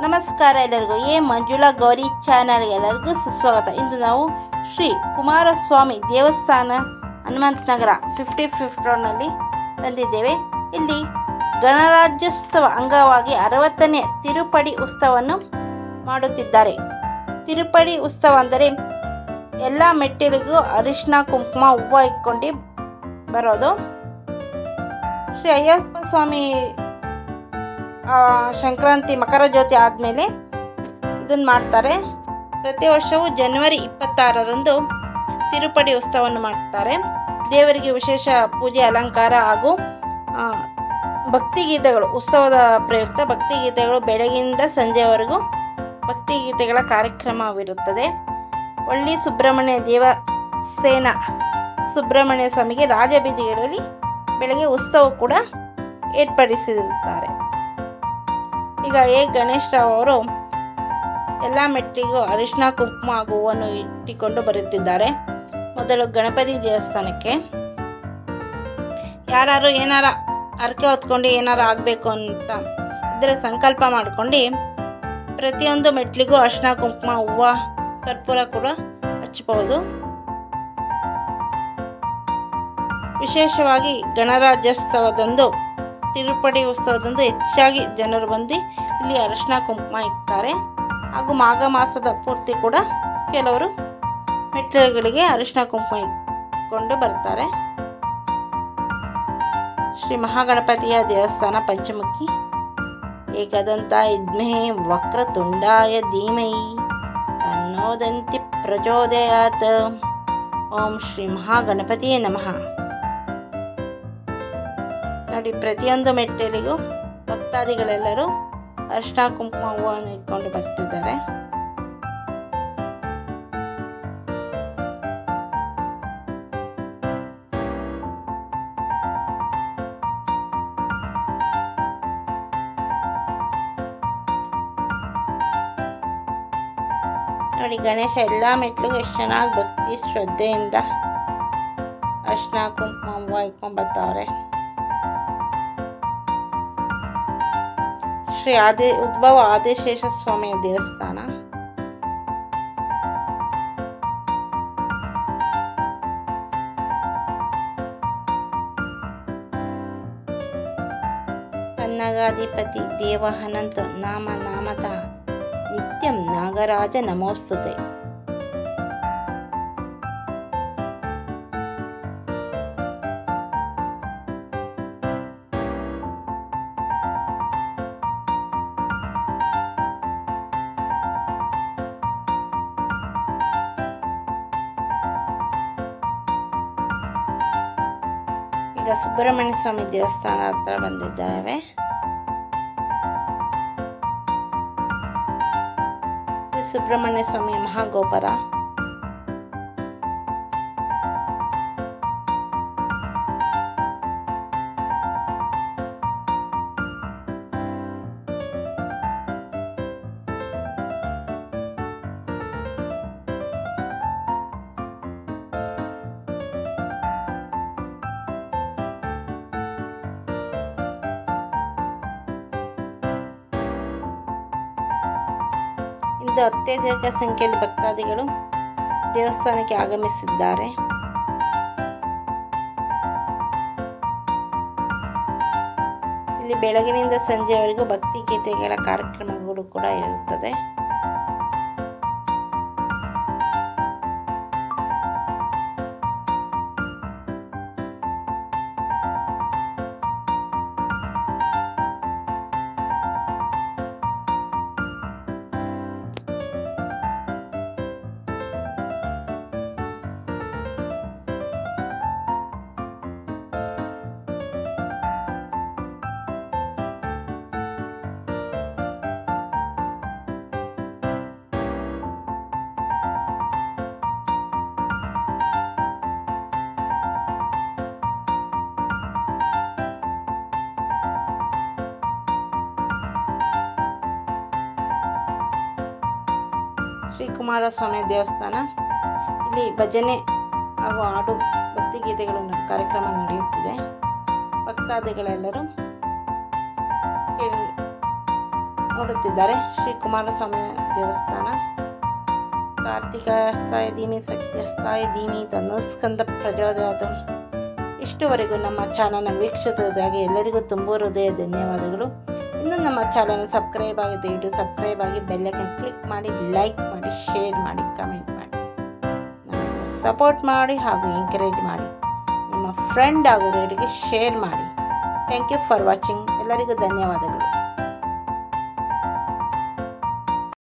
ನಮಸ್ಕಾರ ಎಲ್ಲರಿಗೂ ಎ ಮಂಜುಳಾ ಗೌರಿ ಚಾನಲ್ಗೆ ಎಲ್ಲರಿಗೂ ಸುಸ್ವಾಗತ ಇಂದು ನಾವು ಶ್ರೀ ಕುಮಾರಸ್ವಾಮಿ ದೇವಸ್ಥಾನ ಹನುಮಂತ ನಗರ ಫಿಫ್ಟಿ ಫಿಫ್ತ್ ರೋಡ್ನಲ್ಲಿ ಬಂದಿದ್ದೇವೆ ಇಲ್ಲಿ ಗಣರಾಜ್ಯೋತ್ಸವ ಅಂಗವಾಗಿ ಅರವತ್ತನೇ ತಿರುಪಡಿ ಉತ್ಸವವನ್ನು ಮಾಡುತ್ತಿದ್ದಾರೆ ತಿರುಪಡಿ ಉತ್ಸವ ಅಂದರೆ ಎಲ್ಲ ಮೆಟ್ಟಿಲಿಗೂ ಅರಿಶಿನ ಕುಂಕುಮ ಹೂವು ಇಟ್ಕೊಂಡು ಬರೋದು ಶ್ರೀ ಅಯ್ಯಪ್ಪ ಸ್ವಾಮಿ ಆ, ಸಂಕ್ರಾಂತಿ ಮಕರ ಜ್ಯೋತಿ ಆದಮೇಲೆ ಇದನ್ನು ಮಾಡ್ತಾರೆ ಪ್ರತಿ ವರ್ಷವೂ ಜನವರಿ ಇಪ್ಪತ್ತಾರರಂದು ತಿರುಪಡಿ ಉತ್ಸವವನ್ನು ಮಾಡ್ತಾರೆ ದೇವರಿಗೆ ವಿಶೇಷ ಪೂಜೆ ಅಲಂಕಾರ ಹಾಗೂ ಆ, ಭಕ್ತಿಗೀತೆಗಳು ಉತ್ಸವದ ಪ್ರಯುಕ್ತ ಭಕ್ತಿಗೀತೆಗಳು ಬೆಳಗಿನಿಂದ ಸಂಜೆವರೆಗೂ ಭಕ್ತಿಗೀತೆಗಳ ಕಾರ್ಯಕ್ರಮವಿರುತ್ತದೆ ಒಳ್ಳಿ ಸುಬ್ರಹ್ಮಣ್ಯ ದೇವಸೇನ ಸುಬ್ರಹ್ಮಣ್ಯ ಸ್ವಾಮಿಗೆ ರಾಜಬೀದಿಗಳಲ್ಲಿ ಬೆಳಗ್ಗೆ ಉತ್ಸವ ಕೂಡ ಏರ್ಪಡಿಸಿರುತ್ತಾರೆ ಈಗ ಎ ಗಣೇಶ್ ರಾವ್ ಅವರು ಎಲ್ಲ ಮೆಟ್ಟಿಗೂ ಅರಿಶಿನ ಕುಂಕುಮ ಹಾಗೂ ಹೂವನ್ನು ಇಟ್ಟಿಕೊಂಡು ಬರುತ್ತಿದ್ದಾರೆ ಮೊದಲು ಗಣಪತಿ ದೇವಸ್ಥಾನಕ್ಕೆ ಯಾರು ಏನಾರ ಹರಕೆ ಹೊತ್ಕೊಂಡು ಏನಾರ ಆಗಬೇಕು ಅಂತ ಇದ್ರೆ ಸಂಕಲ್ಪ ಮಾಡ್ಕೊಂಡು ಪ್ರತಿಯೊಂದು ಮೆಟ್ಲಿಗೂ ಅರಿಶಿನ ಕುಂಕುಮ ಹೂವು ಕರ್ಪೂರ ಕೂಡ ಹಚ್ಚಬಹುದು ವಿಶೇಷವಾಗಿ ಗಣರಾಜ್ಯೋತ್ಸವದಂದು ತಿರುಪಡಿ ಉತ್ಸವದಂದು ಹೆಚ್ಚಾಗಿ ಜನರು ಬಂದು ಇಲ್ಲಿ ಅರಿಶಿನ ಕುಂಕುಮ ಇಡ್ತಾರೆ ಹಾಗೂ ಮಾಘ ಮಾಸದ ಪೂರ್ತಿ ಕೂಡ ಕೆಲವರು ಮೆಟ್ಟಿಲುಗಳಿಗೆ ಅರಿಶಿನ ಕುಂಕುಮ ಇಟ್ಕೊಂಡು ಬರ್ತಾರೆ ಶ್ರೀ ಮಹಾಗಣಪತಿಯ ದೇವಸ್ಥಾನ ಪಂಚಮುಖಿ ಏಕದಂತ ಇದ್ಮೇ ವಕ್ರತುಂಡಾಯ ಧೀಮಹಿ ತನ್ನೋದಂತಿ ಪ್ರಚೋದಯಾತ್ ಓಂ ಶ್ರೀ ಮಹಾಗಣಪತಿಯೇ ನಮಃ ನೋಡಿ ಪ್ರತಿಯೊಂದು ಮೆಟ್ಟಲಿಗೂ ಭಕ್ತಾದಿಗಳೆಲ್ಲರೂ ಅರಿಶಿನ ಕುಂಕುಮ ಹೂವನ್ನು ಇಟ್ಕೊಂಡು ಬರ್ತಿದ್ದಾರೆ ನೋಡಿ ಗಣೇಶ ಎಲ್ಲ ಮೆಟ್ಲಿಗೂ ಎಷ್ಟು ಚೆನ್ನಾಗಿ ಭಕ್ತಿ ಶ್ರದ್ಧೆಯಿಂದ ಅರಿಶಿನ ಕುಂಕುಮ ಹೂವು ಇಟ್ಕೊಂಡು ಬರ್ತಾವ್ರೆ ಶ್ರೀ ಆದಿ ಉದ್ಭವ ಆದಿಶೇಷ ಸ್ವಾಮಿಯ ದೇವಸ್ಥಾನ ಪನ್ನಗಾಧಿಪತಿ ದೇವ ಅನಂತ ನಾಮ ನಾಮದ ನಿತ್ಯಂ ನಾಗರಾಜ ನಮೋಸ್ತುತೆ ಈಗ ಸುಬ್ರಹ್ಮಣ್ಯ ಸ್ವಾಮಿ ದೇವಸ್ಥಾನ ಹತ್ರ ಬಂದಿದ್ದಾವೆ ಶ್ರೀ ಸುಬ್ರಹ್ಮಣ್ಯ ಸ್ವಾಮಿ ಮಹಾಗೋಪುರ ಇಂದು ಅತ್ಯಧಿಕ ಸಂಖ್ಯೆಯಲ್ಲಿ ಭಕ್ತಾದಿಗಳು ದೇವಸ್ಥಾನಕ್ಕೆ ಆಗಮಿಸಿದ್ದಾರೆ ಇಲ್ಲಿ ಬೆಳಗಿನಿಂದ ಸಂಜೆವರೆಗೂ ಭಕ್ತಿ ಗೀತೆಗಳ ಕಾರ್ಯಕ್ರಮಗಳು ಕೂಡ ಇರುತ್ತದೆ ಶ್ರೀ ಕುಮಾರಸ್ವಾಮಿ ದೇವಸ್ಥಾನ ಇಲ್ಲಿ ಭಜನೆ ಹಾಗೂ ಹಾಡು ಭಕ್ತಿಗೀತೆಗಳ ಕಾರ್ಯಕ್ರಮ ನಡೆಯುತ್ತಿದೆ ಭಕ್ತಾದಿಗಳೆಲ್ಲರೂ ಕೇಳಿ ನೋಡುತ್ತಿದ್ದಾರೆ ಶ್ರೀ ಕುಮಾರಸ್ವಾಮಿ ದೇವಸ್ಥಾನ ಕಾರ್ತಿಕಾಸ್ತಾಯ ಧೀಮಿ ಸತ್ಯಸ್ತಾಯ ಧೀಮಿ ತನುಸ್ಕಂದ ಪ್ರಚೋದಯಾತ ಇಷ್ಟುವರೆಗೂ ನಮ್ಮ ಚಾನಲ್ನ ವೀಕ್ಷಿಸಿದಾಗೆ ಎಲ್ಲರಿಗೂ ತುಂಬ ಹೃದಯ ಧನ್ಯವಾದಗಳು ಇನ್ನು ನಮ್ಮ ಚಾನಲ್ ಸಬ್ಸ್ಕ್ರೈಬ್ ಆಗಿ ದಯವಿಟ್ಟು ಸಬ್ಸ್ಕ್ರೈಬ್ ಆಗಿ ಬೆಲ್ಲಕ್ಕೆ ಕ್ಲಿಕ್ ಮಾಡಿ ಲೈಕ್ ಮಾಡಿ ಶೇರ್ ಮಾಡಿ ಕಮೆಂಟ್ ಮಾಡಿ ನಮಗೆ ಸಪೋರ್ಟ್ ಮಾಡಿ ಹಾಗೂ ಎಂಕರೇಜ್ ಮಾಡಿ ನಿಮ್ಮ ಫ್ರೆಂಡ್ ಹಾಗೂ ರೇಡಿಗೆ ಶೇರ್ ಮಾಡಿ ಥ್ಯಾಂಕ್ ಯು ಫಾರ್ ವಾಚಿಂಗ್ ಎಲ್ಲರಿಗೂ ಧನ್ಯವಾದಗಳು